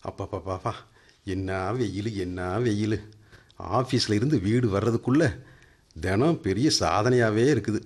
அப்பா என்ன வெயில் என்ன வெயில் ஆஃபீஸில் இருந்து வீடு வர்றதுக்குள்ள தினம் பெரிய சாதனையாகவே இருக்குது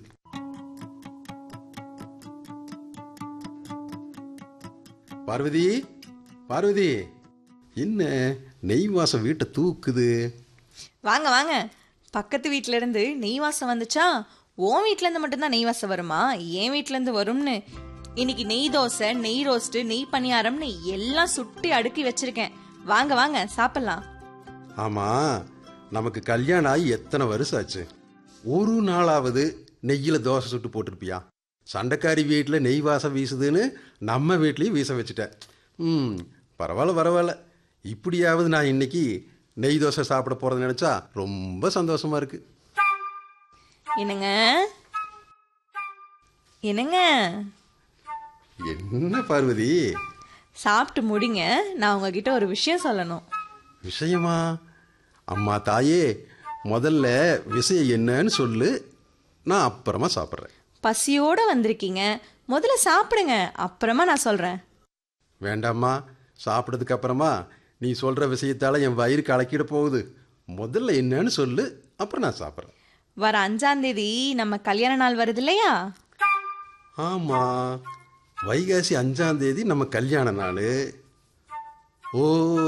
பார்வதி பார்வதி என்ன நெய் வாசம் வீட்டை தூக்குது வாங்க வாங்க பக்கத்து வீட்ல இருந்து நெய் வாசம் வந்துச்சா உன் வீட்ல இருந்து மட்டும்தான் நெய் வாசம் வருமா என் வீட்ல இருந்து வரும்னு இன்னைக்கு நெய் தோசை நெய் ரோஸ்ட் நெய் பணியாரம்னு எல்லாம் சுட்டி அடுக்கி வச்சிருக்கேன் வாங்க வாங்க சாப்பிடலாம் ஆமாம் நமக்கு கல்யாணம் ஆகி எத்தனை வருஷம் ஆச்சு ஒரு நாளாவது நெய்யில் தோசை சுட்டு போட்டிருப்பியா சண்டைக்காரி வீட்டில் நெய் வாசம் வீசுதுன்னு நம்ம வீட்லேயும் வீச வச்சுட்டேன் ம் பரவாயில்ல பரவாயில்ல இப்படியாவது நான் இன்னைக்கு நெய் தோசை சாப்பிட போகிறத நினச்சா ரொம்ப சந்தோஷமா இருக்கு என்னங்க என்னங்க என்ன பார்வதி சாப்பிட்டு முடிங்க நான் உங்ககிட்ட ஒரு விஷயம் சொல்லணும் விஷயமா அம்மா தாயே முதல்ல விஷயம் என்னன்னு சொல்லு நான் அப்புறமா சாப்பிட்றேன் பசியோட வந்திருக்கீங்க முதல்ல சாப்பிடுங்க அப்புறமா நான் சொல்றேன் வேண்டாம்மா சாப்பிட்டதுக்கு அப்புறமா நீ சொல்கிற விஷயத்தால என் வயிறு கலக்கிட போகுது முதல்ல என்னன்னு சொல்லு அப்புறம் நான் சாப்பிட்றேன் வர அஞ்சாம் தேதி நம்ம கல்யாண நாள் வருது இல்லையா ஆமாம் வைகாசி அஞ்சாம் தேதி நம்ம கல்யாண நாள் ஓ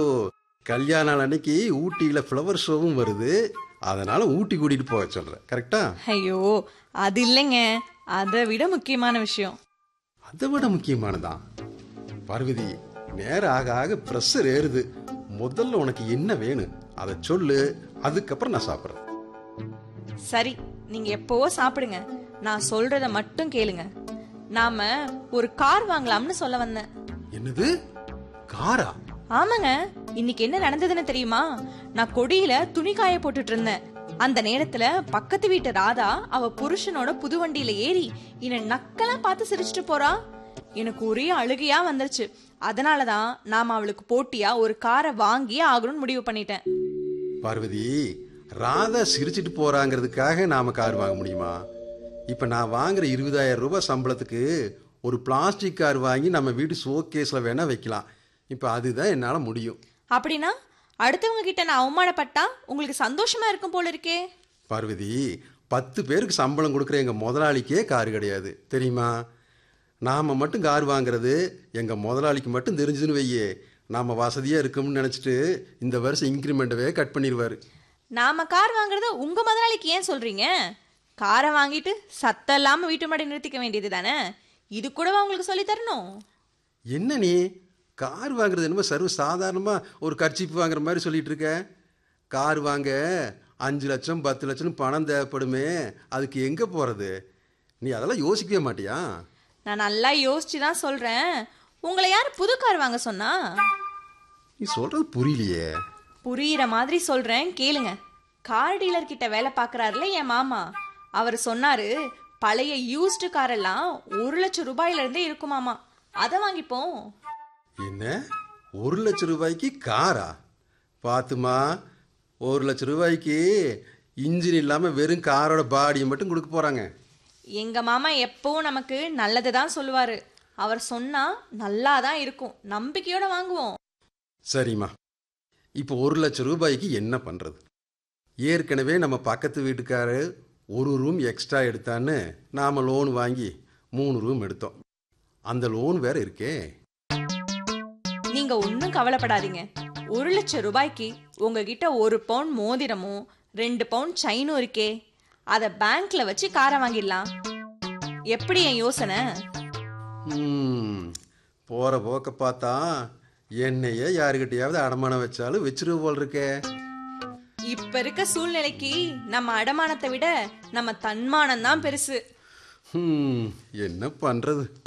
கல்யாண நாள் அன்னைக்கு ஊட்டியில் ஃப்ளவர் ஷோவும் வருது அதனால் ஊட்டி கூட்டிகிட்டு போக சொல்கிறேன் கரெக்டா ஐயோ அது இல்லைங்க அதை விட முக்கியமான விஷயம் அதை விட முக்கியமானதான் பார்வதி நேரம் ஆக ஆக ப்ரெஷர் ஏறுது முதல்ல உனக்கு என்ன வேணும் அதை சொல்லு அதுக்கப்புறம் நான் சாப்பிட்றேன் சரி நீங்க எப்பவோ சாப்பிடுங்க நான் சொல்றத மட்டும் கேளுங்க நாம ஒரு கார் வாங்கலாம்னு சொல்ல வந்தேன் என்னது காரா ஆமாங்க இன்னைக்கு என்ன நடந்ததுன்னு தெரியுமா நான் கொடியில துணி காய போட்டுட்டு இருந்தேன் அந்த நேரத்துல பக்கத்து வீட்டு ராதா அவ புருஷனோட புது வண்டியில ஏறி என்ன நக்கலா பார்த்து சிரிச்சிட்டு போறா எனக்கு ஒரே அழுகையா வந்துருச்சு அதனாலதான் நாம அவளுக்கு போட்டியா ஒரு காரை வாங்கி ஆகணும்னு முடிவு பண்ணிட்டேன் பார்வதி ராதா சிரிச்சிட்டு போறாங்கிறதுக்காக நாம கார் வாங்க முடியுமா இப்ப நான் வாங்குற இருபதாயிரம் ரூபாய் சம்பளத்துக்கு ஒரு பிளாஸ்டிக் கார் வாங்கி நம்ம வீட்டு ஷோகேஸ்ல வேணா வைக்கலாம் இப்ப அதுதான் என்னால முடியும் அப்படின்னா அடுத்தவங்க கிட்ட நான் அவமானப்பட்டா உங்களுக்கு சந்தோஷமா இருக்கும் போல இருக்கே பார்வதி பத்து பேருக்கு சம்பளம் கொடுக்குற எங்கள் முதலாளிக்கே கார் கிடையாது தெரியுமா நாம் மட்டும் கார் வாங்குறது எங்கள் முதலாளிக்கு மட்டும் தெரிஞ்சுன்னு வையே நாம் வசதியாக இருக்கோம்னு நினச்சிட்டு இந்த வருஷம் இன்க்ரிமெண்ட்டவே கட் பண்ணிடுவார் நாம கார் வாங்குறத உங்க முதலாளிக்கு ஏன் சொல்றீங்க காரை வாங்கிட்டு சத்தம் இல்லாம வீட்டு முன்னாடி நிறுத்திக்க வேண்டியது தானே இது கூடவா உங்களுக்கு சொல்லி தரணும் என்ன நீ கார் வாங்குறது என்னமோ சர்வ சாதாரணமாக ஒரு கர்ச்சிப்பு வாங்குற மாதிரி சொல்லிட்டு இருக்க கார் வாங்க அஞ்சு லட்சம் பத்து லட்சம் பணம் தேவைப்படுமே அதுக்கு எங்கே போகிறது நீ அதெல்லாம் யோசிக்கவே மாட்டியா நான் நல்லா யோசிச்சு தான் சொல்றேன் உங்களை யார் புது கார் வாங்க சொன்னா நீ சொல்கிறது புரியலையே புரியிற மாதிரி சொல்றேன் கேளுங்க கார் டீலர் கிட்ட வேலை பார்க்கறாருல என் மாமா அவர் சொன்னாரு பழைய யூஸ்டு காரெல்லாம் ஒரு லட்சம் ரூபாயில இருந்தே இருக்குமாமா அதை வாங்கிப்போம் என்ன ஒரு லட்சம் ரூபாய்க்கு காரா பாத்துமா ஒரு லட்சம் ரூபாய்க்கு இன்ஜின் இல்லாமல் வெறும் காரோட பாடியை மட்டும் கொடுக்க போகிறாங்க எங்க மாமா எப்பவும் நமக்கு நல்லதை தான் சொல்லுவாரு அவர் சொன்னா நல்லா தான் இருக்கும் நம்பிக்கையோட வாங்குவோம் சரிம்மா இப்போ ஒரு லட்சம் ரூபாய்க்கு என்ன பண்ணுறது ஏற்கனவே நம்ம பக்கத்து வீட்டுக்காரு ஒரு ரூம் எக்ஸ்ட்ரா எடுத்தான்னு நாம் லோன் வாங்கி மூணு ரூம் எடுத்தோம் அந்த லோன் வேற இருக்கே நீங்க ஒன்றும் கவலைப்படாதீங்க ஒரு லட்சம் ரூபாய்க்கு உங்ககிட்ட ஒரு பவுன் மோதிரமும் ரெண்டு பவுன் செயினும் இருக்கே அதை பேங்க்ல வச்சு காரை வாங்கிடலாம் எப்படி என் யோசனை ம், போற போக்க பார்த்தா என்னையே யாருக்கிட்டையாவது அடமானம் வச்சாலும் வச்சிருவ போல் இருக்கே இப்ப இருக்க சூழ்நிலைக்கு நம்ம அடமானத்தை விட நம்ம தன்மானம் தான் பெருசு ம், என்ன பண்றது